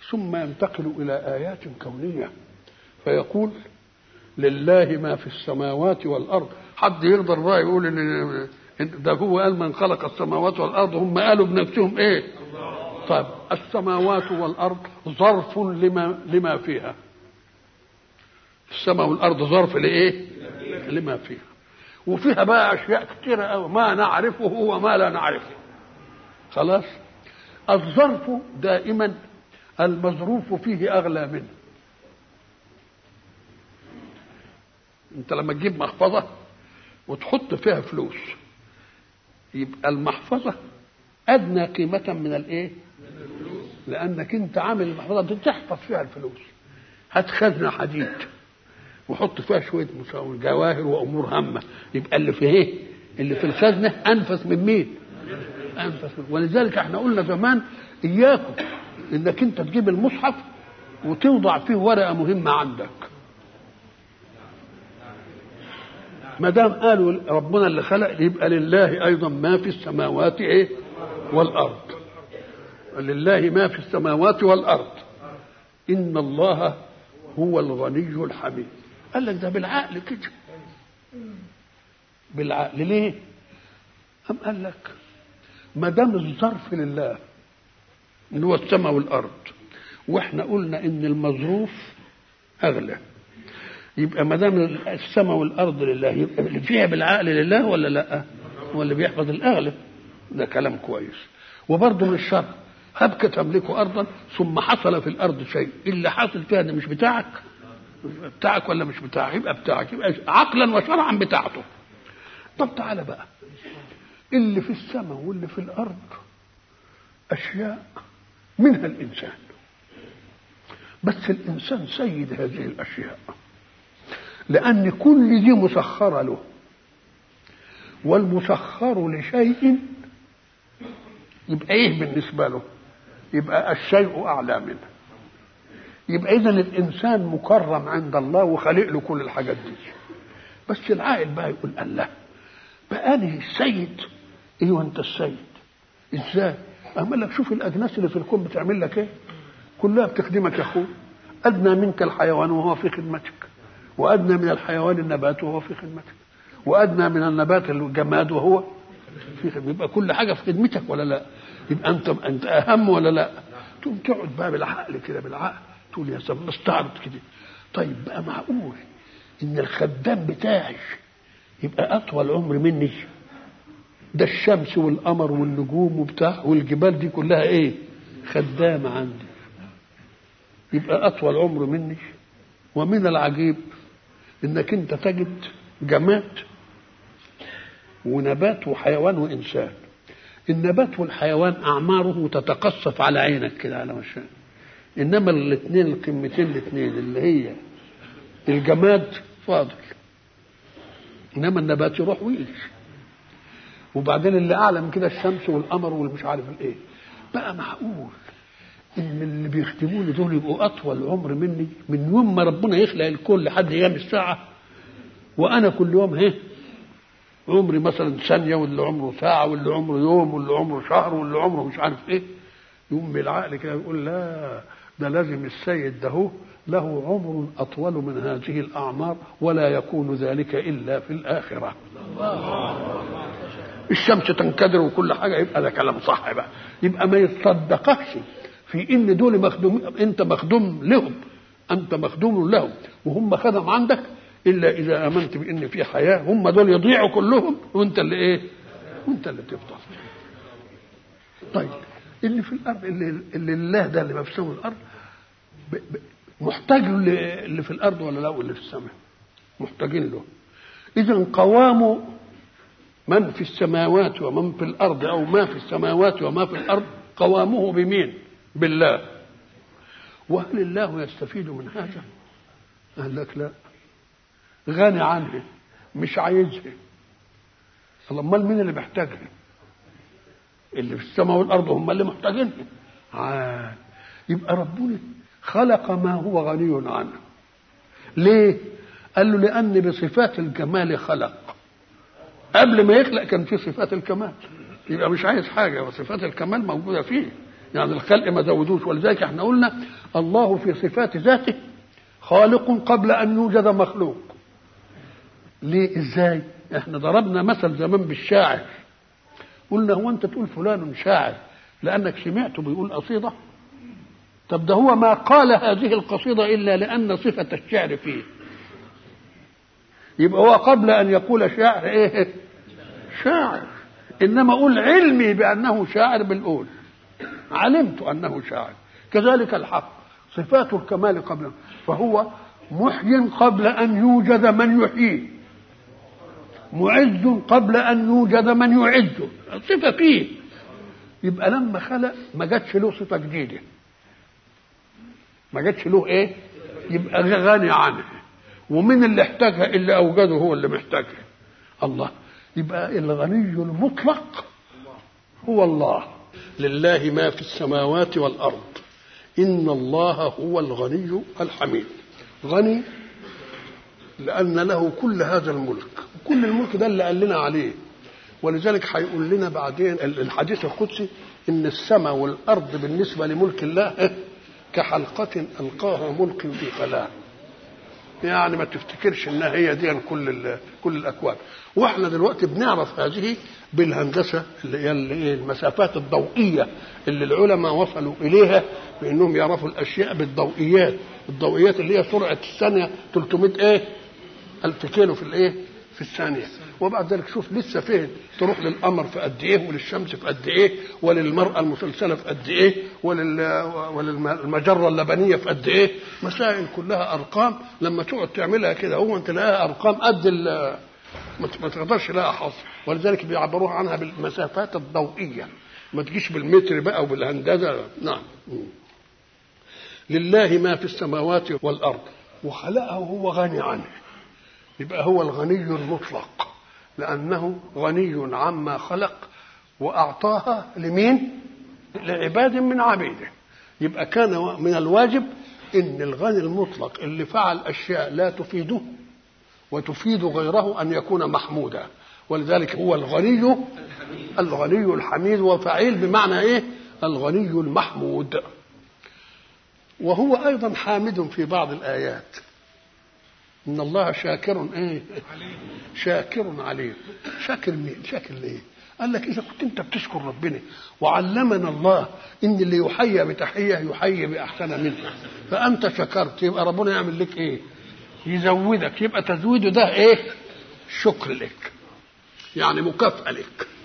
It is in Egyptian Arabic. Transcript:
ثم ينتقل إلى آيات كونية فيقول لله ما في السماوات والأرض حد يقدر بقى يقول إن ده هو قال من خلق السماوات والأرض هم قالوا بنفسهم إيه طيب السماوات والأرض ظرف لما لما فيها السماء والأرض ظرف لإيه لما فيها وفيها بقى أشياء كثيرة أوي ما نعرفه وما لا نعرفه خلاص الظرف دائما المظروف فيه اغلى منه انت لما تجيب محفظه وتحط فيها فلوس يبقى المحفظه ادنى قيمه من الايه لانك انت عامل المحفظه دي تحفظ فيها الفلوس هات خزنه حديد وحط فيها شويه مساوي جواهر وامور هامه يبقى اللي في ايه اللي في الخزنه انفس من مين انفس ولذلك احنا قلنا زمان اياكم انك انت تجيب المصحف وتوضع فيه ورقه مهمه عندك ما دام قالوا ربنا اللي خلق يبقى لله ايضا ما في السماوات ايه والارض لله ما في السماوات والارض ان الله هو الغني الحميد قال لك ده بالعقل كده بالعقل ليه أم قال لك ما دام الظرف لله اللي هو السماء والارض واحنا قلنا ان المظروف اغلى يبقى ما دام السماء والارض لله يبقى اللي فيها بالعقل لله ولا لا هو اللي بيحفظ الاغلى ده كلام كويس وبرضه من الشر هبك تملك ارضا ثم حصل في الارض شيء اللي حاصل فيها ده مش بتاعك بتاعك ولا مش بتاعك يبقى بتاعك يبقى عقلا وشرعا بتاعته طب تعالى بقى اللي في السماء واللي في الارض اشياء منها الانسان بس الانسان سيد هذه الاشياء لان كل دي مسخره له والمسخر لشيء يبقى ايه بالنسبه له يبقى الشيء اعلى منه يبقى اذا الانسان مكرم عند الله وخالق له كل الحاجات دي بس العاقل بقى يقول الله بقى انا السيد ايوه انت السيد ازاي اعمل لك شوف الاجناس اللي في الكون بتعمل لك ايه كلها بتخدمك يا اخوي ادنى منك الحيوان وهو في خدمتك وادنى من الحيوان النبات وهو في خدمتك وادنى من النبات الجماد وهو في خدمتك يبقى كل حاجه في خدمتك ولا لا يبقى انت انت اهم ولا لا تقوم تقعد بقى بالعقل كده بالعقل تقول يا سلام استعرض كده طيب بقى معقول ان الخدام بتاعي يبقى اطول عمر مني ده الشمس والقمر والنجوم وبتاع والجبال دي كلها ايه خدامة عندي يبقى أطول عمر مني ومن العجيب إنك أنت تجد جماد ونبات وحيوان وإنسان النبات والحيوان أعماره تتقصف على عينك كده على مشان إنما الاثنين القمتين الاثنين اللي هي الجماد فاضل إنما النبات يروح ويجي وبعدين اللي اعلى من كده الشمس والقمر والمش عارف الايه بقى معقول ان اللي بيخدموني دول يبقوا اطول عمر مني من يوم ما ربنا يخلق الكل لحد ايام الساعه وانا كل يوم اهي عمري مثلا ثانيه واللي عمره ساعه واللي عمره يوم واللي عمره شهر واللي عمره مش عارف ايه يقوم بالعقل كده يقول لا ده لازم السيد ده هو له عمر اطول من هذه الاعمار ولا يكون ذلك الا في الاخره الشمس تنكدر وكل حاجه يبقى ده كلام صح بقى يبقى ما يتصدقكش في ان دول مخدوم انت مخدوم لهم انت مخدوم لهم وهم خدم عندك الا اذا امنت بان في حياه هم دول يضيعوا كلهم وانت اللي ايه وانت اللي تفضل طيب اللي في الارض اللي, اللي الله ده اللي في سوى الارض ب... ب... محتاج اللي في الارض ولا لا واللي في السماء محتاجين له اذا قوام من في السماوات ومن في الارض او ما في السماوات وما في الارض قوامه بمين بالله وهل الله يستفيد من هذا قال لك لا غني عنه مش عايزها امال مين اللي محتاجها اللي في السماء والارض هم اللي محتاجينها آه. يبقى ربنا خلق ما هو غني عنه ليه قال له لان بصفات الكمال خلق قبل ما يخلق كان في صفات الكمال يبقى مش عايز حاجه وصفات الكمال موجوده فيه يعني الخلق ما زودوش ولذلك احنا قلنا الله في صفات ذاته خالق قبل ان يوجد مخلوق ليه ازاي احنا ضربنا مثل زمان بالشاعر قلنا هو انت تقول فلان شاعر لانك سمعته بيقول قصيده طب ده هو ما قال هذه القصيده الا لان صفه الشعر فيه يبقى هو قبل ان يقول شاعر ايه شاعر انما اقول علمي بانه شاعر بالقول علمت انه شاعر كذلك الحق صفات الكمال قبل فهو محي قبل ان يوجد من يحييه معز قبل ان يوجد من يعزه صفه فيه يبقى لما خلق ما جاتش له صفه جديده ما جاتش له ايه يبقى غني عنه ومن اللي احتاجها اللي اوجده هو اللي محتاجها الله يبقى الغني المطلق هو الله لله ما في السماوات والارض ان الله هو الغني الحميد غني لان له كل هذا الملك كل الملك ده اللي قال لنا عليه ولذلك هيقول لنا بعدين الحديث القدسي ان السماء والارض بالنسبه لملك الله كحلقه القاها ملك في فلاه يعني ما تفتكرش انها هي دي كل كل الاكوان واحنا دلوقتي بنعرف هذه بالهندسه اللي هي المسافات الضوئيه اللي العلماء وصلوا اليها بانهم يعرفوا الاشياء بالضوئيات الضوئيات اللي هي سرعه الثانيه 300 ايه ألف كيلو في الايه في الثانيه وبعد ذلك شوف لسه فين تروح للقمر في قد ايه وللشمس في قد ايه وللمراه المسلسله في قد ايه ولل وللمجره اللبنيه في قد ايه مسائل كلها ارقام لما تقعد تعملها كده هو تلاقيها ارقام قد ما تقدرش لها حصر ولذلك بيعبروها عنها بالمسافات الضوئيه ما تجيش بالمتر بقى وبالهندسه نعم لله ما في السماوات والارض وخلقه وهو غني عنه يبقى هو الغني المطلق لأنه غني عما خلق وأعطاها لمين؟ لعباد من عبيده يبقى كان من الواجب إن الغني المطلق اللي فعل أشياء لا تفيده وتفيد غيره أن يكون محمودا ولذلك هو الغني الغني الحميد وفعيل بمعنى إيه؟ الغني المحمود وهو أيضا حامد في بعض الآيات ان الله شاكر ايه شاكر عليم شاكر مين شاكر ليه قال لك اذا كنت انت بتشكر ربنا وعلمنا الله ان اللي يحيى بتحيه يحيي باحسن منها فانت شكرت يبقى ربنا يعمل لك ايه يزودك يبقى تزويده ده ايه شكر لك يعني مكافاه لك